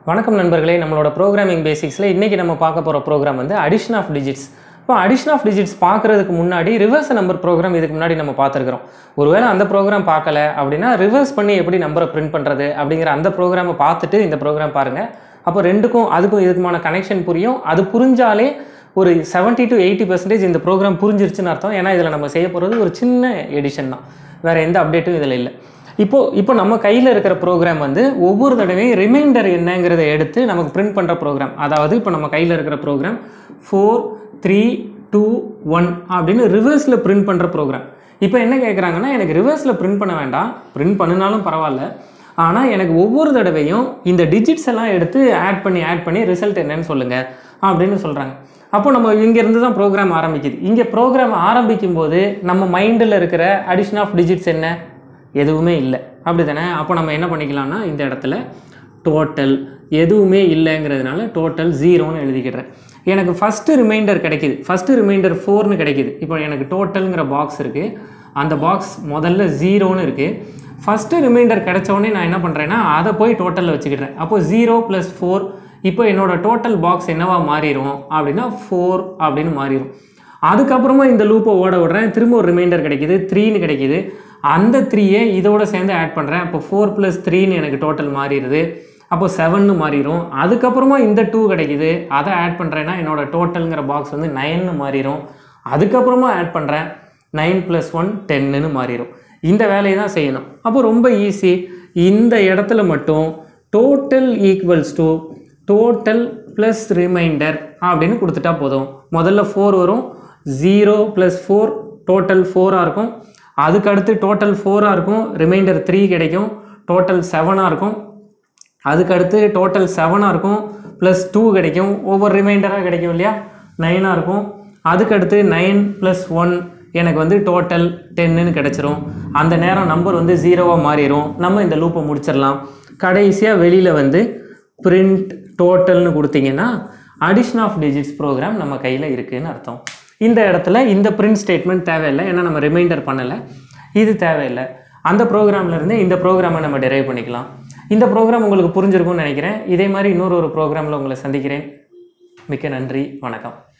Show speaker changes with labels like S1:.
S1: வணக்கம் நண்பர்களே நம்மளோட ப்ரோக்ராமிங் பேசிக்ஸில் இன்றைக்கி நம்ம பார்க்க போகிற ப்ரோக்ராம் வந்து அடிஷன் ஆஃப் டிஜிட்ஸ் இப்போ அடிஷன் ஆஃப் டிஜிட்ஸ் பார்க்குறதுக்கு முன்னாடி ரிவர்ஸ் நம்பர் ப்ரோக்ராம் இதுக்கு முன்னாடி நம்ம பார்த்துருக்குறோம் ஒருவேளை அந்த ப்ரோக்ராம் பார்க்கல அப்படின்னா ரிவர்ஸ் பண்ணி எப்படி நம்பரை பிரிண்ட் பண்ணுறது அப்படிங்கிற அந்த ப்ரோக்ராமை பார்த்துட்டு இந்த ப்ரோக்ராம் பாருங்கள் அப்போ ரெண்டுக்கும் அதுக்கும் இதுக்குமான கனெக்ஷன் புரியும் அது புரிஞ்சாலே ஒரு 70 டு எயிட்டி பர்சன்டேஜ் இந்த ப்ரோக்ராம் புரிஞ்சிருச்சுன்னு அர்த்தம் ஏன்னா இதில் நம்ம செய்ய போகிறது ஒரு சின்ன எடிஷன் தான் வேறு எந்த அப்டேட்டும் இதில் இல்லை இப்போ இப்போ நம்ம கையில் இருக்கிற ப்ரோக்ராம் வந்து ஒவ்வொரு தடவையும் ரிமைண்டர் என்னங்கிறத எடுத்து நமக்கு பிரிண்ட் பண்ணுற ப்ரோக்ராம் அதாவது இப்போ நம்ம கையில் இருக்கிற program four three two one அப்படின்னு ரிவர்ஸில் பிரிண்ட் பண்ணுற ப்ரோக்ராம் இப்போ என்ன கேட்குறாங்கன்னா எனக்கு ரிவர்ஸில் பிரிண்ட் பண்ண வேண்டாம் பிரிண்ட் பண்ணினாலும் பரவாயில்ல ஆனால் எனக்கு ஒவ்வொரு தடவையும் இந்த டிஜிட்ஸ் எல்லாம் எடுத்து ஆட் பண்ணி ஆட் பண்ணி ரிசல்ட் என்னன்னு சொல்லுங்கள் அப்படின்னு சொல்கிறாங்க அப்போ நம்ம இங்கேருந்து தான் ப்ரோக்ராம் ஆரம்பிக்குது இங்கே ப்ரோக்ராம் ஆரம்பிக்கும் போது நம்ம மைண்டில் இருக்கிற அடிஷன் ஆஃப் டிஜிட்ஸ் என்ன எதுவுமே இல்லை அப்படி தானே அப்போ நம்ம என்ன பண்ணிக்கலாம்னா இந்த இடத்துல டோட்டல் எதுவுமே இல்லைங்கிறதுனால டோட்டல் ஜீரோன்னு எழுதிக்கிடுறேன் எனக்கு ஃபஸ்ட்டு ரிமைண்டர் கிடைக்குது ஃபஸ்ட்டு ரிமைண்டர் ஃபோர்னு கிடைக்குது இப்போ எனக்கு டோட்டலுங்கிற பாக்ஸ் இருக்குது அந்த பாக்ஸ் முதல்ல ஜீரோன்னு இருக்குது ஃபஸ்ட்டு ரிமைண்டர் உடனே நான் என்ன பண்ணுறேன்னா அதை போய் டோட்டலில் வச்சுக்கிட்டேன் அப்போ ஜீரோ ப்ளஸ் ஃபோர் இப்போ என்னோட டோட்டல் பாக்ஸ் என்னவா மாறிடும் அப்படின்னா ஃபோர் அப்படின்னு மாறிடும் அதுக்கப்புறமா இந்த லூப்பை ஓட விடுறேன் திரும்ப ஒரு ரிமைண்டர் கிடைக்குது த்ரீன்னு கிடைக்குது அந்த த்ரீயை இதோட சேர்ந்து ஆட் பண்ணுறேன் அப்போ ஃபோர் ப்ளஸ் த்ரீன்னு எனக்கு டோட்டல் மாறிடுது அப்போ செவன்னு மாறிடும் அதுக்கப்புறமா இந்த டூ கிடைக்குது அதை ஆட் பண்ணுறேன்னா என்னோட டோட்டலுங்கிற பாக்ஸ் வந்து நைன்னு மாறிடும் அதுக்கப்புறமா ஆட் பண்ணுறேன் நைன் ப்ளஸ் ஒன் டென்னுன்னு மாறிடும் இந்த வேலையை தான் செய்யணும் அப்போ ரொம்ப ஈஸி இந்த இடத்துல மட்டும் total equals to total plus remainder அப்படின்னு கொடுத்துட்டா போதும் முதல்ல ஃபோர் வரும் ஜீரோ ப்ளஸ் ஃபோர் டோட்டல் ஃபோராக இருக்கும் அதுக்கு அடுத்து டோட்டல் ஃபோராக இருக்கும் ரிமைண்டர் த்ரீ கிடைக்கும் டோட்டல் செவனாக இருக்கும் அதுக்கு அடுத்து டோட்டல் செவனாக இருக்கும் ப்ளஸ் டூ கிடைக்கும் ஒவ்வொரு ரிமைண்டராக கிடைக்கும் இல்லையா நைனாக இருக்கும் அதுக்கு அடுத்து நைன் ப்ளஸ் ஒன் எனக்கு வந்து டோட்டல் டென்னுன்னு கிடச்சிரும் அந்த நேரம் நம்பர் வந்து ஜீரோவாக மாறிடும் நம்ம இந்த லூப்பை முடிச்சிடலாம் கடைசியாக வெளியில் வந்து பிரிண்ட் டோட்டல்னு கொடுத்தீங்கன்னா அடிஷன் ஆஃப் டிஜிட்ஸ் ப்ரோக்ராம் நம்ம கையில் இருக்குதுன்னு அர்த்தம் இந்த இடத்துல இந்த பிரிண்ட் ஸ்டேட்மெண்ட் தேவையில்லை ஏன்னா நம்ம ரிமைண்டர் பண்ணலை இது தேவையில்லை அந்த ப்ரோக்ராம்லேருந்து இந்த ப்ரோக்ராமை நம்ம டெரைவ் பண்ணிக்கலாம் இந்த ப்ரோக்ராம் உங்களுக்கு புரிஞ்சிருக்கும்னு நினைக்கிறேன் இதே மாதிரி இன்னொரு ஒரு ப்ரோக்ராமில் உங்களை சந்திக்கிறேன் மிக்க நன்றி வணக்கம்